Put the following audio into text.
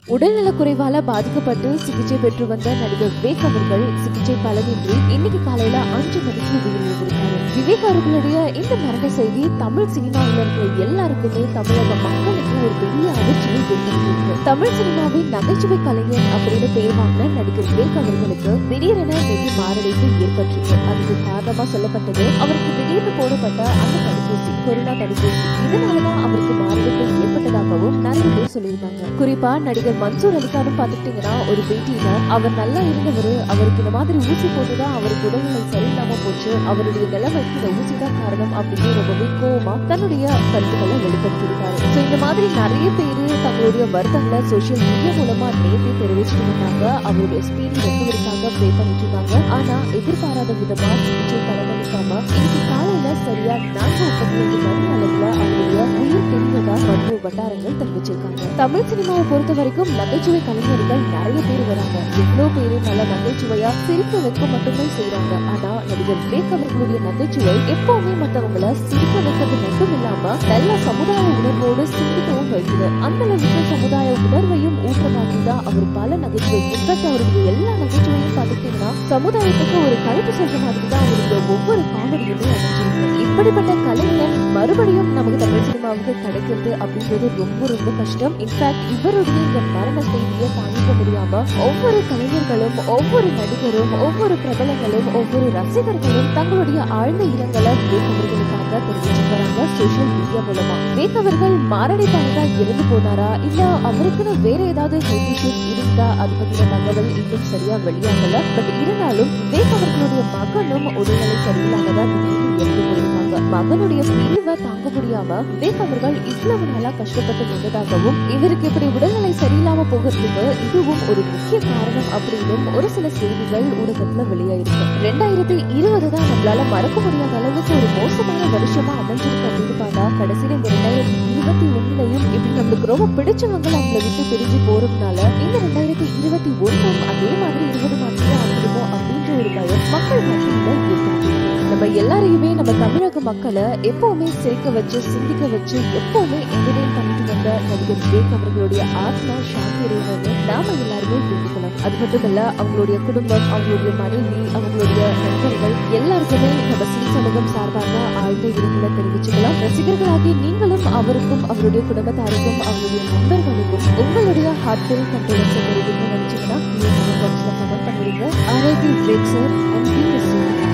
உடல்நலக்குறைவால பாதிக்கப்பட்டு சிகிச்சை பெற்று வந்த நடிகர் விவேக் அவர்கள் சிகிச்சை பலனின்றி இன்னைக்கு காலையில அஞ்சு மணிக்கு உயிரிழந்திருக்காரு விவேக் அவர்களுடைய இந்த மரண செய்தி தமிழ் சினிமாவில் இருக்கிற எல்லாருக்குமே தமிழக மக்களுக்கு ஒரு பெரிய அதிர்ச்சியை ஏற்படுத்தியிருக்கு தமிழ் சினிமாவின் நகைச்சுவை கலைஞர் அப்படின்னு பேர் வாங்கின நடிகர் விவேக் அவர்களுக்கு திடீரென நெதி மாரடைப்பு ஏற்பட்டிருக்கு அதுக்கு காரணமா சொல்லப்பட்டது அவருக்கு திடீர்னு போடப்பட்ட அந்த தடுப்பூசி கொரோனா தடுப்பூசி இதனாலதான் அவருக்கு மாரடைப்பு ஏற்பட்டதாகவும் நிறைய பேர் சொல்லியிருந்தாங்க குறிப்பா நடிகர் மன்சூர் அலிகானும் பாத்துக்கிட்டீங்கன்னா ஒரு பேட்டியில அவர் நல்லா இருந்தவரு அவருக்கு இந்த மாதிரி ஊசி போட்டுதான் அவருக்கு உடல்நிலை சரியில்லாம போச்சு அவருடைய நிலைமைக்கு இந்த ஊசி தான் காரணம் அப்படின்னு ரொம்பவே கோவமா தன்னுடைய கருத்துக்களை வெளிப்படுத்தியிருக்காரு சோ இந்த மாதிரி நிறைய பேரு தங்களுடைய வருத்தங்களை சோசியல் மீடியா மூலமா நேர்த்தி தெரிவிச்சுட்டு வந்தாங்க அவருடைய ஸ்பீடி ரெக்கவரிக்காக ப்ரே பண்ணிட்டு இருந்தாங்க ஆனா எதிர்பாராத விதமா சிகிச்சை பலனளிக்காம இன்னைக்கு காலையில சரியா நான்கு முப்பத்தி ஐந்து மணி அளவுல அவருடைய உயிர் தெரிந்ததா மருத்துவ வட்டாரங்கள் தெரிவிச்சிருக்காங்க தமிழ் சினிமாவை பொறுத்த வரைக்கும் நகைச்சுவை கலைஞர்கள் நிறைய பேர் வராங்க எவ்வளவு பேரு நல்ல நகைச்சுவையா சிரிக்க வைக்க மட்டுமே செய்றாங்க ஆனா நடிகர் விவேக் அவர்களுடைய நகைச்சுவை எப்பவுமே மத்தவங்கள சிரிக்க வைக்கிறது மட்டும் இல்லாம நல்ல சமுதாய உணர்வோடு சிந்திக்கவும் வைக்குது அந்த அளவுக்கு சமுதாய உணர்வையும் ஊற்றமாக்கி தான் அவர் பல நகைச்சுவை இன்ஃபேக்ட் அவருடைய எல்லா நகைச்சுவையும் பார்த்துட்டீங்கன்னா சமுதாயத்துக்கு ஒரு கருத்து சொல்ற மாதிரி தான் அவருடைய ஒவ்வொரு காமெடியுமே அமைஞ்சிருக்கு இப்படிப்பட்ட கலைஞன் மறுபடியும் நமக்கு தமிழ் சினிமாவுக்கு கிடைக்கிறது அப்படின்றது ரொம்ப ரொம்ப கஷ்டம் இன்ஃபேக்ட் இவருடைய இந்த மரண செய்தியை தாங்கிக்க முடியாம ஒவ்வொரு கலைஞர்களும் ஒவ்வொரு நடிகரும் ஒவ்வொரு பிரபலங்களும் ஒவ்வொரு ரசிகர்களும் தங்களுடைய ஆழ்ந்த இரங்கலை விவேக் அவர்களுக்காக தெரிவிச்சு வராங்க சோசியல் மீடியா மூலமா விவேக் அவர்கள் மாரடைப்பாக தான் இறந்து போனாரா இல்ல அவருக்குன்னு வேற ஏதாவது ஹெல்த் இஷ்யூஸ் இருந்தா அது பத்தின தகவல் இன்னும் சரியா வெளியாகல பட் இருந்தாலும் விவேக் அவர்களுடைய மகனும் உடல்நிலை சரியில்லாமதான் திடீர்னு இறந்து போயிருக்காங்க மகனுடைய பிரிவை தாங்க முடியாம விவேக் அவர்கள் இவ்வளவு நாளா கஷ்டப்பட்டு வந்ததாகவும் இவருக்கு இப்படி உடல்நிலை சரியில்லாம போகிறதுக்கு இதுவும் ஒரு முக்கிய காரணம் அப்படின்னும் ஒரு சில செய்திகள் ஊடகத்துல வெளியாயிருக்கு ரெண்டாயிரத்தி இருபது தான் நம்மளால மறக்க முடியாத அளவுக்கு ஒரு மோசமான வருஷமா அமைஞ்சிருக்கு அப்படின்னு பார்த்தா கடைசியில இந்த ரெண்டாயிரத்தி இருபத்தி ஒண்ணுலயும் இப்படி நம்மளுக்கு ரொம்ப பிடிச்சவங்க நம்மளை விட்டு பிரிஞ்சு போறதுனால இந்த ரெண்டாயிரத்தி இருபத்தி ஒண்ணும் அதே மாதிரி இருபது மாதிரியே ஆகிடுமோ அப்படின்ற ஒரு பயம் மக்கள் மத்தியில ஏற்படுத்தி நம்ம எல்லாரையுமே நம்ம தமிழக மக்களை எப்பவுமே சிரிக்க வச்சு சிந்திக்க வச்சு எப்பவுமே என்டர்டெயின் பண்ணிட்டு வந்த நடிகர் விவேக் அவர்களுடைய ஆத்மா சாந்தி அடையணும்னு நாம எல்லாருமே வேண்டிக்கலாம் அது மட்டும் இல்ல அவங்களுடைய குடும்பம் அவங்களுடைய மனைவி அவங்களுடைய நண்பர்கள் எல்லாருக்குமே நம்ம சிறு சமூகம் சார்பாக ஆழ்ந்த இரங்கலை தெரிவிச்சுக்கலாம் ரசிகர்களாகிய நீங்களும் அவருக்கும் அவருடைய குடும்பத்தாருக்கும் அவருடைய நண்பர்களுக்கும் உங்களுடைய ஹார்ட்ஃபுல் கண்டோலன்ஸ் தெரிவிக்கணும்னு நினைச்சீங்கன்னா கமெண்ட் பாக்ஸ்ல கமெண்ட் பண்ணிடுங்க ஆரோக்கிய விவேக் சார் அண்ட்